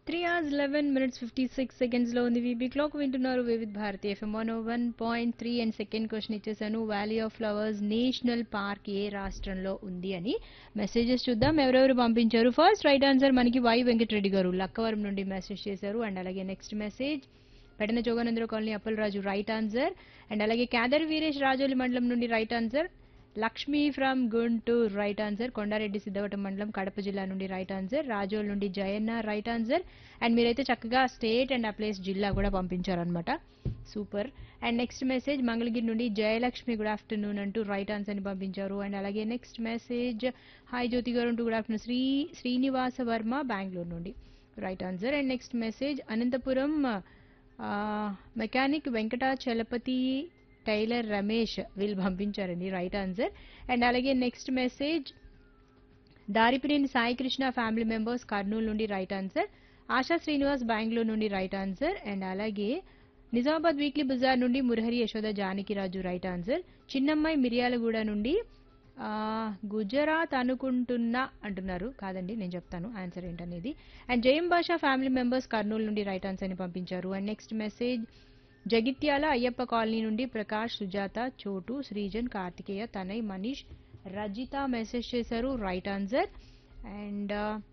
three hours eleven minutes fifty six seconds లో ఉంది V B clock వింటున్నారు Vividh Bharati FM one one point three and second question ఇచ్చేసాను valley of flowers national park ఏ రాష్ట్రంలో ఉంది అని మెసేజెస్ చూద్దాం ఎవరెవరు పంపించారు ఫస్ట్ రైట్ ఆన్సర్ మనకి వై వెంకటరెడ్డి గారు లక్కవరం నుండి మెసేజ్ చేశారు అండ్ అలాగే నెక్స్ట్ మెసేజ్ పెడన జోగానంద్ర colony Appalaraju right answer and అలాగే కేదర్ వీరేష్ రాజోలి మండలం నుండి right answer Lakshmi from Guntur right answer Kondareddy Siddhavatam మండలం కడప జిల్లా నుండి రైట్ ఆన్సర్ రాజోల్ నుండి జయన్న రైట్ ఆన్సర్ అండ్ మీరైతే చక్కగా స్టేట్ అండ్ ఆ ప్లేస్ జిల్లా కూడా పంపించారనమాట super and next message Mangalagiri నుండి జయలక్ష్మి గుడ్ ఆఫ్టర్నూన్ అంటూ రైట్ ఆన్సర్ని పంపించారు అండ్ అలాగే next message hi Jyothi garu అంటూ గుడ్ ఆఫ్టర్నూన్ శ్రీ శ్రీనివాస వర్మ బెంగళూరు నుండి right answer and next message Anantapur mechanic Venkatachalapathi tailor Ramesh వీళ్ళు పంపించారండి రైట్ ఆన్సర్ అండ్ అలాగే next message Daripineni Sai Krishna family members Kurnool నుండి రైట్ ఆన్సర్ ఆశా శ్రీనివాస్ బెంగళూరు నుండి రైట్ ఆన్సర్ అండ్ అలాగే నిజామాబాద్ వీక్లీ బజార్ నుండి మురహరి యశోద జానకిరాజు రైట్ ఆన్సర్ చిన్నమ్మాయి మిర్యాలగూడ నుండి ఆ, గుజరాత్ అనుకుంటున్నా అంటున్నారు కాదండి నేను చెప్తాను ఆన్సర్ ఏంటనేది అండ్ జయం భాషా ఫ్యామిలీ మెంబర్స్ కర్నూలు నుండి రైట్ ఆన్సర్ని పంపించారు and next message Jagtial Ayyappa colony నుండి ప్రకాష్ సుజాత చోటు శ్రీజన్ కార్తికేయ తనయ్ మనీష్ రజిత మెసేజ్ చేశారు right answer and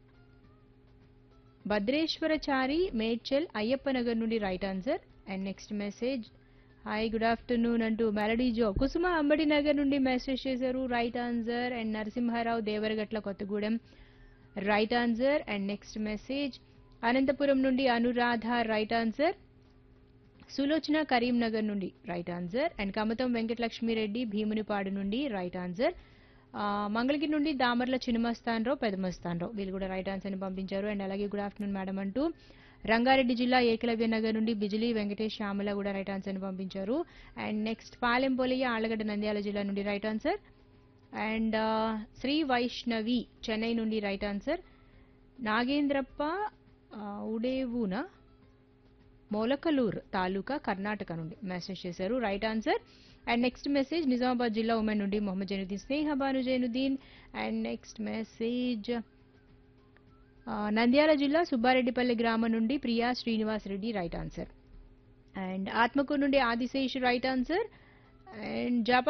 Bhadreshwarachari Medchal Ayyappa Nagar నుండి right answer and next message hi good afternoon అంటూ మెలడీ జో కుసుమ అంబడి నగర్ నుండి మెసేజ్ చేశారు right answer and Narasimharao Devaragatla Kothagudem right answer and next message Anantapuram నుండి అనురాధ రైట్ ఆన్సర్ సులోచన కరీంనగర్ నుండి right answer and Kamatham Venkatalakshmi Reddy Bheemunipadu నుండి right answer ఆ, మంగళగిరి నుండి దామర్ల చిన్నమస్తాన్రావు పెదమస్తాన్రావు వీళ్ళు కూడా రైట్ ఆన్సర్ని పంపించారు అండ్ అలాగే గుడ్ ఆఫ్టర్నూన్ మేడం అంటూ రంగారెడ్డి జిల్లా ఏకలవ్య నగర్ నుండి బిజిలీ వెంకటేష్ శ్యామల కూడా రైట్ ఆన్సర్ని పంపించారు అండ్ నెక్స్ట్ పాలెం పోలయ్య ఆళ్లగడ్డ నంద్యాల జిల్లా నుండి right answer and Sri Vaishnavi Chennai నుండి రైట్ ఆన్సర్ నాగేంద్రప్ప ఆ, ఉడేవునా మొలకలూర్ తాలూకా కర్ణాటక నుండి మెసేజ్ చేశారు right answer and next message Nizamabad జిల్లా ఉమెన్ నుండి Mohammed Zainuddin Sneha Bhanu Zainuddin and next message Nandyal జిల్లా సుబ్బారెడ్డిపల్లి గ్రామం నుండి Priya Srinivas Reddy right answer and Atmakur నుండి ఆదిశేష్ రైట్ ఆన్సర్ అండ్ జాపా